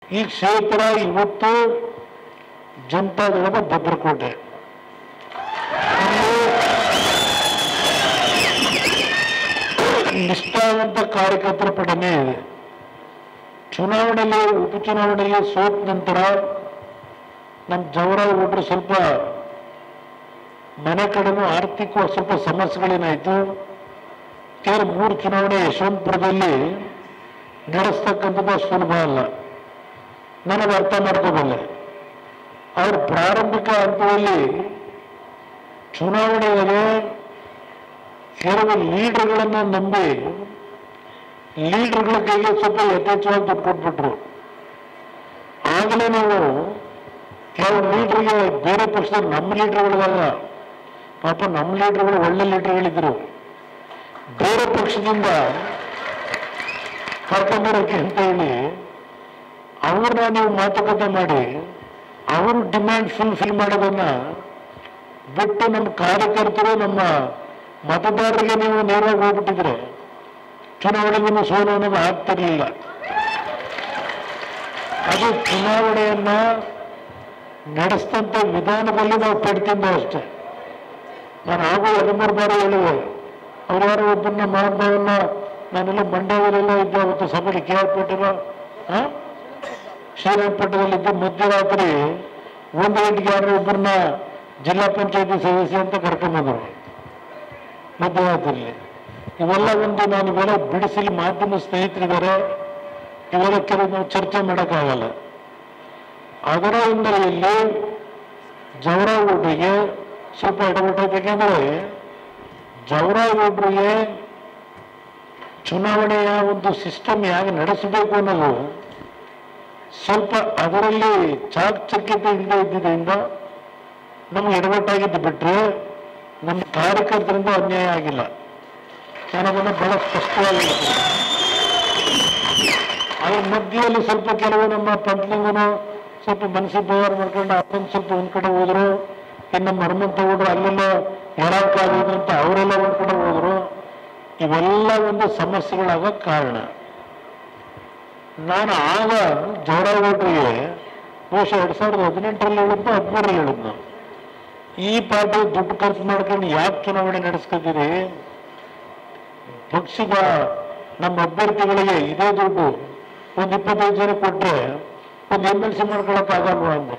ಈ ಕ್ಷೇತ್ರ ಇವತ್ತು ಜನತಾದಳದ ಭದ್ರಕೋಟೆ ಇಲ್ಲಿ ನಿಷ್ಠಾವಂತ ಕಾರ್ಯಕರ್ತರ ಪಡನೆ ಇದೆ ಚುನಾವಣೆಯಲ್ಲಿ ಉಪಚುನಾವಣೆಯಲ್ಲಿ ಸೋತ ನಂತರ ನಮ್ಮ ಜವರ ಒಬ್ರು ಸ್ವಲ್ಪ ಮನೆ ಕಡೆನೂ ಆರ್ಥಿಕವಾಗಿ ಸ್ವಲ್ಪ ಸಮಸ್ಯೆಗಳೇನಾಯ್ತು ಕೇವಲ ಮೂರು ಚುನಾವಣೆ ಯಶವಂತಪುರದಲ್ಲಿ ನಡೆಸ್ತಕ್ಕಂಥದ್ದು ಅಷ್ಟು ಸುಲಭ ಅಲ್ಲ ನನಗೆ ಅರ್ಥ ಮಾಡ್ಕೋಬಲ್ಲೆ ಅವ್ರ ಪ್ರಾರಂಭಿಕ ಹಂತದಲ್ಲಿ ಚುನಾವಣೆಯಲ್ಲಿ ಕೆಲವು ಲೀಡರ್ಗಳನ್ನು ನಂಬಿ ಲೀಡರ್ಗಳ ಕೈಗೆ ಸ್ವಲ್ಪ ಯಥೇಚ್ಛವಾಗಿ ದುಡ್ಡು ಕೊಟ್ಬಿಟ್ರು ಆಗಲೇ ನಾವು ಕೆಲವು ಲೀಡರ್ಗೆ ಬೇರೆ ಪಕ್ಷದ ನಮ್ಮ ಲೀಡರ್ಗಳಿಗಲ್ಲ ಪಾಪ ನಮ್ಮ ಲೀಡರ್ಗಳು ಒಳ್ಳೆ ಲೀಡರ್ಗಳಿದ್ರು ಬೇರೆ ಪಕ್ಷದಿಂದ ಕರ್ಕೊಂಬರೋಕೆ ಅಂತ ಹೇಳಿ ಅವ್ರನ್ನ ನೀವು ಮಾತುಕತೆ ಮಾಡಿ ಅವರು ಡಿಮ್ಯಾಂಡ್ ಫುಲ್ಫಿಲ್ ಮಾಡೋದನ್ನ ಬಿಟ್ಟು ನಮ್ಮ ಕಾರ್ಯಕರ್ತರು ನಮ್ಮ ಮತದಾರರಿಗೆ ನೀವು ನೇರವಾಗಿ ಹೋಗ್ಬಿಟ್ಟಿದ್ರೆ ಚುನಾವಣೆಗೂ ಸೋಲು ಅನ್ನೋದು ಆಗ್ತಿರ್ಲಿಲ್ಲ ಅದು ಚುನಾವಣೆಯನ್ನ ನಡೆಸ್ತಂತ ವಿಧಾನದಲ್ಲಿ ನಾವು ಪಡ್ತಿದ್ದೋ ಅಷ್ಟೇ ನಾನು ಹಾಗೂ ಹದಿಮೂರು ಬಾರಿ ಹೇಳಿದೆ ಅವ್ರು ಯಾರೋ ಒಬ್ಬರನ್ನ ಮಹಾನುಭಾವನ್ನ ನಾನೆಲ್ಲ ಮಂಡ್ಯದಲ್ಲೆಲ್ಲ ಇದ್ದೆ ಅವತ್ತು ಸಭೆಗೆ ಕೆ ಆರ್ ಪೇಟೆಲ್ಲ ಶ್ರೀರಂಗಪಟ್ಟಣದಲ್ಲಿದ್ದ ಮಧ್ಯರಾತ್ರಿ ಒಂದು ಗಂಟೆಗೆ ಯಾರೋ ಒಬ್ಬರನ್ನ ಜಿಲ್ಲಾ ಪಂಚಾಯತಿ ಸದಸ್ಯ ಅಂತ ಕರ್ಕೊಂಡ್ಬಂದರು ಮಧ್ಯರಾತ್ರಿಯಲ್ಲಿ ಇವೆಲ್ಲ ಒಂದು ನಾನು ಇವೆಲ್ಲ ಬಿಡಿಸಲಿ ಮಾಧ್ಯಮ ಸ್ನೇಹಿತರಿದ್ದಾರೆ ಇವೆಲ್ಲ ಕೆಲವು ನಾವು ಚರ್ಚೆ ಮಾಡೋಕ್ಕಾಗಲ್ಲ ಅದರ ಹಿನ್ನೆಲೆಯಲ್ಲಿ ಜವರಾಗೌಡರಿಗೆ ಸ್ವಲ್ಪ ಎಡವಟ್ಟಾಯ್ತು ಯಾಕೆಂದ್ರೆ ಜವರಾಗೌಡರಿಗೆ ಚುನಾವಣೆಯ ಒಂದು ಸಿಸ್ಟಮ್ ಹೇಗೆ ನಡೆಸಬೇಕು ಅನ್ನೋದು ಸ್ವಲ್ಪ ಅದರಲ್ಲಿ ಚಾಕಚಕ್ಯತೆ ಇಲ್ಲದೆ ಇದ್ದಿದ್ದರಿಂದ ನಮ್ಗೆ ಎಡವಟ್ಟಾಗಿದ್ದು ಬಿಟ್ರೆ ನಮ್ಮ ಕಾರ್ಯಕರ್ತರಿಂದ ಅನ್ಯಾಯ ಆಗಿಲ್ಲ ನಾನು ಅದನ್ನು ಬಹಳ ಸ್ಪಷ್ಟವಾಗಿ ಹೇಳ್ತೀನಿ. ಅದ್ರ ಮಧ್ಯದಲ್ಲಿ ಸ್ವಲ್ಪ ಕೆಲವು ನಮ್ಮ ಪಂಪ್ಲಿಂಗನು ಸ್ವಲ್ಪ ಮನಸ್ಸಿಗೆ ವ್ಯವಹಾರ ಮಾಡ್ಕೊಂಡು ಅದೊಂದು ಸ್ವಲ್ಪ ಒಂದ್ ಕಡೆ ಹೋದ್ರು ಇನ್ನು ನಮ್ಮ ಹನುಮಂತ ಹೋದ್ರು ಅಲ್ಲೆಲ್ಲ ಎಡಕ್ಕಾಗೋದು ಅಂತ ಅವರೆಲ್ಲ ಒಂದ್ ಕಡೆ ಹೋದ್ರು ಇವೆಲ್ಲ ಒಂದು ಸಮಸ್ಯೆಗಳಾಗ ಕಾರಣ ನಾನು ಆಗ ಜವರಾಗೌಡರಿಗೆ ಬಹುಶಃ ಎರಡ್ ಸಾವಿರದ ಹದಿನೆಂಟರಲ್ಲಿ ಹೇಳಿದ್ದು ಹದಿಮೂರರಲ್ಲಿ ಹೇಳಿದ್ದು ಈ ಪಾರ್ಟಿ ದುಡ್ಡು ಖರ್ಚು ಮಾಡ್ಕೊಂಡು ಯಾಕೆ ಚುನಾವಣೆ ನಡೆಸ್ಕೊತೀರಿ ಪಕ್ಷದ ನಮ್ಮ ಅಭ್ಯರ್ಥಿಗಳಿಗೆ ಇದೇ ದುಡ್ಡು ಒಂದು ಇಪ್ಪತ್ತೈದು ಜನ ಕೊಟ್ರೆ ಒಂದು ಎಮ್ ಎಲ್ ಸಿ ಮಾಡ್ಕೊಳಕ್ ಆಗಲ್ವಾ ಅಂದೆ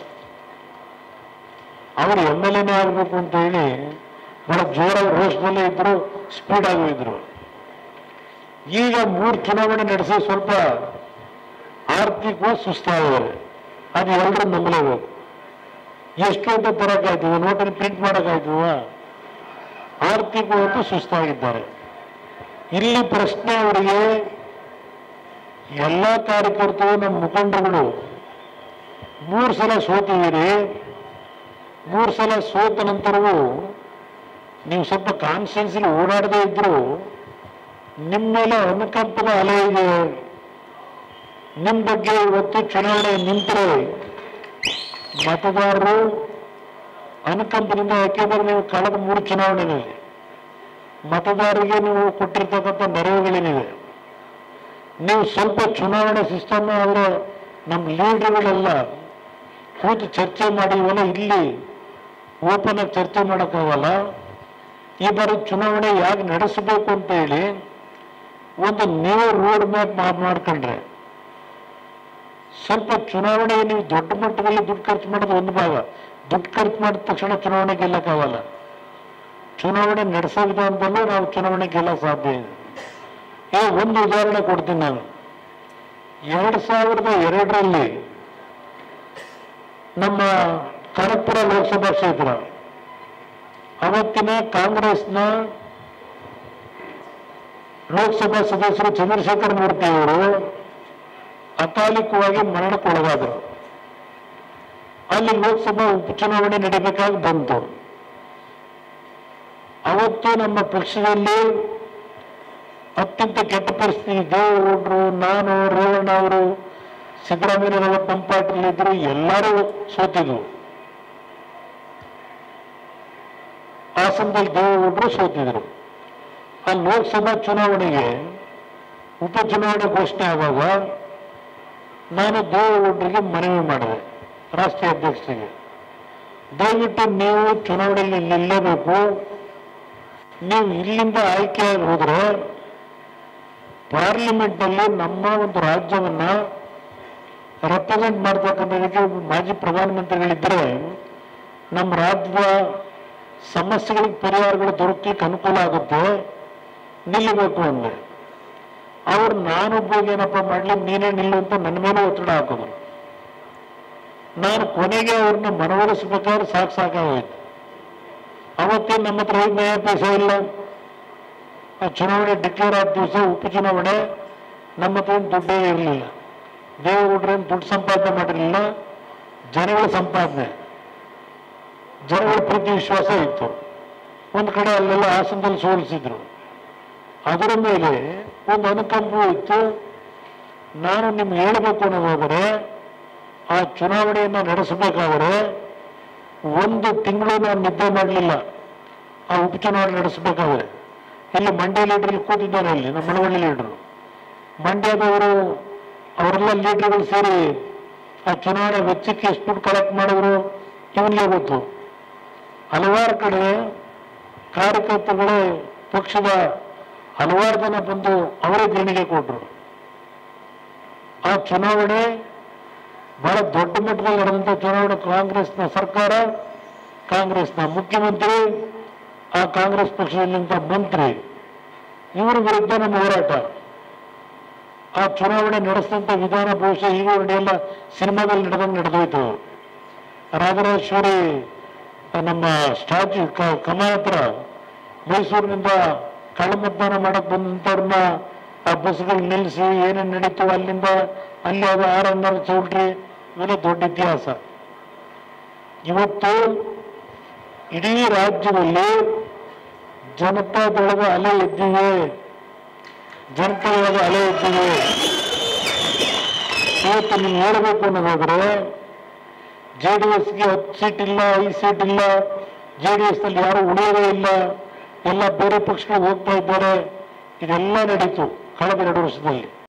ಅವರು ಎಮ್ ಎಲ್ ಎನೇ ಆಗ್ಬೇಕು ಅಂತ ಹೇಳಿ ಬಹಳ ಜೋರಾಗಿ ರೋಷದಲ್ಲೇ ಇದ್ರು ಸ್ಪೀಡ್ ಆಗಿ ಇದ್ರು ಈಗ ಮೂರು ಚುನಾವಣೆ ನಡೆಸಿ ಸ್ವಲ್ಪ ಆರ್ಥಿಕವಾಗಿ ಸುಸ್ತಾಗಿದ್ದಾರೆ ಅದು ಎಲ್ಲರೂ ನಂಬಲೇಬೇಕು ಎಷ್ಟು ಅಂತ ತರಕಾಯ್ತವ ನೋಟಲ್ಲಿ ಪ್ರಿಂಟ್ ಮಾಡೋಕ್ಕಾಯ್ತವ ಆರ್ಥಿಕವಾಗಿ ಸುಸ್ತಾಗಿದ್ದಾರೆ ಇಲ್ಲಿ ಪ್ರಶ್ನೆ ಅವರಿಗೆ ಎಲ್ಲ ಕಾರ್ಯಕರ್ತರು ನಮ್ಮ ಮುಖಂಡರುಗಳು ಮೂರು ಸಲ ಸೋತಿದ್ದೀರಿ ಮೂರು ಸಲ ಸೋತ ನಂತರವೂ ನೀವು ಸ್ವಲ್ಪ ಕಾನ್ಸ್ಟಿಟ್ಯೂನ್ಸಿಲಿ ಓಡಾಡದೇ ಇದ್ರು ನಿಮ್ಮ ಮೇಲೆ ಅನುಕಂಪದ ಅಲೆ ಇದೆ ನಿಮ್ಮ ಬಗ್ಗೆ ಇವತ್ತು ಚುನಾವಣೆ ನಿಂತರೆ ಮತದಾರರು ಅನುಕಂಪದಿಂದ ಯಾಕೆಂದ್ರೆ ನೀವು ಕಳೆದ ಮೂರು ಚುನಾವಣೆಗಳಲ್ಲಿ ಮತದಾರರಿಗೆ ನೀವು ಕೊಟ್ಟಿರ್ತಕ್ಕಂಥ ನೆರವುಗಳೇನಿವೆ ನೀವು ಸ್ವಲ್ಪ ಚುನಾವಣೆ ಸಿಸ್ಟಮ್ ಆದರೆ ನಮ್ಮ ಲೀಡರ್ಗಳೆಲ್ಲ ಕೂತು ಚರ್ಚೆ ಮಾಡಿ ಇವೆಲ್ಲ ಇಲ್ಲಿ ಓಪನ್ ಆಗಿ ಚರ್ಚೆ ಮಾಡೋಕ್ಕಾಗಲ್ಲ ಈ ಬಾರಿ ಚುನಾವಣೆ ಯಾಕೆ ನಡೆಸಬೇಕು ಅಂತ ಹೇಳಿ ಒಂದು ನೀವು ರೋಡ್ ಮ್ಯಾಪ್ ಮಾಡ್ಕೊಂಡ್ರೆ ಸ್ವಲ್ಪ ಚುನಾವಣೆ ನೀವು ದೊಡ್ಡ ಮಟ್ಟದಲ್ಲಿ ದುಡ್ಡು ಖರ್ಚು ಮಾಡೋದು ಒಂದು ಭಾಗ ದುಡ್ಡು ಖರ್ಚು ಮಾಡಿದ ತಕ್ಷಣ ಚುನಾವಣೆ ಗೆಲ್ಲಕ್ಕಾಗಲ್ಲ ಚುನಾವಣೆ ನಡೆಸೋ ವಿಧಾನದಲ್ಲೂ ನಾವು ಚುನಾವಣೆ ಗೆಲ್ಲ ಸಾಧ್ಯ ಇದೆ ಈ ಒಂದು ಉದಾಹರಣೆ ಕೊಡ್ತೀನಿ ನಾನು ಎರಡು ಸಾವಿರದ ಎರಡರಲ್ಲಿ ನಮ್ಮ ಕನಕಪುರ ಲೋಕಸಭಾ ಕ್ಷೇತ್ರ ಅವತ್ತಿನ ಕಾಂಗ್ರೆಸ್ನ ಲೋಕಸಭಾ ಸದಸ್ಯರು ಚಂದ್ರಶೇಖರ್ ಮೂರ್ತಿ ಅವರು ಅಕಾಲಿಕವಾಗಿ ಮರಣಕ್ಕೊಳಗಾದರು ಅಲ್ಲಿ ಲೋಕಸಭಾ ಉಪಚುನಾವಣೆ ನಡೀಬೇಕಾಗಿ ಬಂತು ಅವತ್ತು ನಮ್ಮ ಪಕ್ಷದಲ್ಲಿ ಅತ್ಯಂತ ಕೆಟ್ಟ ಪರಿಸ್ಥಿತಿ ದೇವೇಗೌಡರು ನಾನು ರೇವಣ್ಣ ಅವರು ಸಿದ್ದರಾಮಯ್ಯನವರು ಪಂಪಾಟಿಲ್ ಇದ್ರು ಎಲ್ಲರೂ ಸೋತಿದ್ರು ಹಾಸನದಲ್ಲಿ ದೇವೇಗೌಡರು ಸೋತಿದ್ರು ಆ ಲೋಕಸಭಾ ಚುನಾವಣೆಗೆ ಉಪಚುನಾವಣೆ ಘೋಷಣೆ ಆಗುವಾಗ ನಾನು ದೇವೇಗೌಡರಿಗೆ ಮನವಿ ಮಾಡಿದೆ ರಾಷ್ಟ್ರೀಯ ಅಧ್ಯಕ್ಷರಿಗೆ ದಯವಿಟ್ಟು ನೀವು ಚುನಾವಣೆಯಲ್ಲಿ ನಿಲ್ಲಬೇಕು ನೀವು ಇಲ್ಲಿಂದ ಆಯ್ಕೆಯಾಗಿ ಹೋದ್ರೆ ಪಾರ್ಲಿಮೆಂಟಲ್ಲಿ ನಮ್ಮ ಒಂದು ರಾಜ್ಯವನ್ನ ರೆಪ್ರೆಸೆಂಟ್ ಮಾಡ್ತಕ್ಕಂಥದಕ್ಕೆ ಒಬ್ಬ ಮಾಜಿ ಪ್ರಧಾನಮಂತ್ರಿಗಳಿದ್ದರೆ ನಮ್ಮ ರಾಜ್ಯದ ಸಮಸ್ಯೆಗಳಿಗೆ ಪರಿಹಾರಗಳು ದೊರಕಲಿಕ್ಕೆ ಅನುಕೂಲ ಆಗುತ್ತೆ ನಿಲ್ಲಬೇಕು ಅಂದೆ ಅವ್ರು ನಾನೊಬ್ಬ ಏನಪ್ಪ ಮಾಡ್ಲಿ ನೀನೇ ನಿಲ್ಲು ಅಂತ ನನ್ನ ಮೇಲೆ ಒತ್ತಡ ಹಾಕೋದು ನಾನು ಕೊನೆಗೆ ಅವ್ರನ್ನ ಮನವೊಲಿಸ್ಬೇಕಾದ್ರೆ ಸಾಕು ಸಾಕಾಗೋಯ್ತು ಅವತ್ತೇನು ನಮ್ಮ ಹತ್ರ ಐದು ನಯ ಪೈಸೆ ಇಲ್ಲ ಆ ಚುನಾವಣೆ ಡಿಕ್ಲೇರ್ ಆದ ದಿವಸ ಉಪಚುನಾವಣೆ ನಮ್ಮ ಹತ್ರ ಏನು ದುಡ್ಡೇ ಇರಲಿಲ್ಲ ದೇವೇಗೌಡರೇನು ದುಡ್ಡು ಸಂಪಾದನೆ ಮಾಡಿರಲಿಲ್ಲ ಜನಗಳ ಸಂಪಾದನೆ ಜನಗಳ ಪ್ರೀತಿ ವಿಶ್ವಾಸ ಇತ್ತು ಒಂದು ಕಡೆ ಅಲ್ಲೆಲ್ಲ ಹಾಸನದಲ್ಲಿ ಸೋಲಿಸಿದ್ರು ಅದರ ಮೇಲೆ ಒಂದು ಅನುಕಂಪವೂ ಇತ್ತು ನಾನು ನಿಮ್ಗೆ ಹೇಳಬೇಕು ಅನ್ನೋದಾದರೆ ಆ ಚುನಾವಣೆಯನ್ನು ನಡೆಸಬೇಕಾದರೆ ಒಂದು ತಿಂಗಳು ನಾನು ನಿದ್ದೆ ಮಾಡಲಿಲ್ಲ ಆ ಉಪಚುನಾವಣೆ ನಡೆಸಬೇಕಾದ್ರೆ ಇಲ್ಲಿ ಮಂಡ್ಯ ಲೀಡರ್ ಕೂತಿದ್ದಾರೆ ಇಲ್ಲಿ ನಮ್ಮ ಮಳವಳ್ಳಿ ಲೀಡರು ಮಂಡ್ಯದವರು ಅವರೆಲ್ಲ ಲೀಡರ್ಗಳು ಸೇರಿ ಆ ಚುನಾವಣೆ ವೆಚ್ಚಕ್ಕೆ ಎಷ್ಟು ದುಡ್ಡು ಕಲೆಕ್ಟ್ ಮಾಡಿದ್ರು ಇವನಿಗೆ ಗೊತ್ತು ಹಲವಾರು ಕಡೆ ಕಾರ್ಯಕರ್ತರುಗಳೇ ಪಕ್ಷದ ಹಲವಾರು ಜನ ಬಂದು ಅವರೇ ದೇಣಿಗೆ ಕೊಟ್ಟರು ಆ ಚುನಾವಣೆ ಬಹಳ ದೊಡ್ಡ ಮಟ್ಟದಲ್ಲಿ ನಡೆದಂಥ ಚುನಾವಣೆ ಕಾಂಗ್ರೆಸ್ನ ಸರ್ಕಾರ ಕಾಂಗ್ರೆಸ್ನ ಮುಖ್ಯಮಂತ್ರಿ ಆ ಕಾಂಗ್ರೆಸ್ ಪಕ್ಷದಲ್ಲಿಂತ ಮಂತ್ರಿ ಇವರ ವಿರುದ್ಧ ನಮ್ಮ ಹೋರಾಟ ಆ ಚುನಾವಣೆ ನಡೆಸಿದಂಥ ವಿಧಾನ ಬಹುಶಃ ಈಗ ನಡೆಯಲ್ಲ ಸಿನಿಮಾದಲ್ಲಿ ನಡೆದಂಗೆ ನಡೆದೋಯ್ತು ರಾಜರಾಜೇಶ್ವರಿ ನಮ್ಮ ಸ್ಟ್ಯಾಚ್ಯೂ ಕ- ಕಮಲ ಹತ್ರ ಮೈಸೂರಿನಿಂದ ಕಳ್ಳಮತದಾನ ಮಾಡಕ್ ಬಂದಂಥವ್ರನ್ನ ಆ ಬಸ್ಗಳು ನಿಲ್ಲಿಸಿ ಏನೇನು ನಡೀತು ಅಲ್ಲಿಂದ ಅಲ್ಲಿ ಅದು ಆರ್ ಎನ್ ಆರ್ ಚೌಲ್ಟ್ರಿ ಇವೆಲ್ಲ ದೊಡ್ಡ ಇತಿಹಾಸ ಇವತ್ತು ಇಡೀ ರಾಜ್ಯದಲ್ಲಿ ಜನತಾದಳದ ಅಲೆ ಎದ್ದಿವೆ ಜನತಾದಳದ ಅಲೆ ಎದ್ದಿವೆ ಇವತ್ತು ನೀವು ಹೇಳಬೇಕು ಅನ್ನೋದಾದ್ರೆ ಜೆ ಡಿ ಎಸ್ಗೆ ಹತ್ತು ಸೀಟ್ ಇಲ್ಲ ಐದು ಸೀಟ್ ಇಲ್ಲ ಜೆ ಡಿ ಎಸ್ನಲ್ಲಿ ಯಾರು ಉಳಿಯೋದೇ ಇಲ್ಲ ಎಲ್ಲ ಬೇರೆ ಪಕ್ಷಗಳು ಹೋಗ್ತಾ ಇದ್ದಾರೆ ಇದೆಲ್ಲ ನಡೀತು ಕಳೆದ ಎರಡು ವರ್ಷದಲ್ಲಿ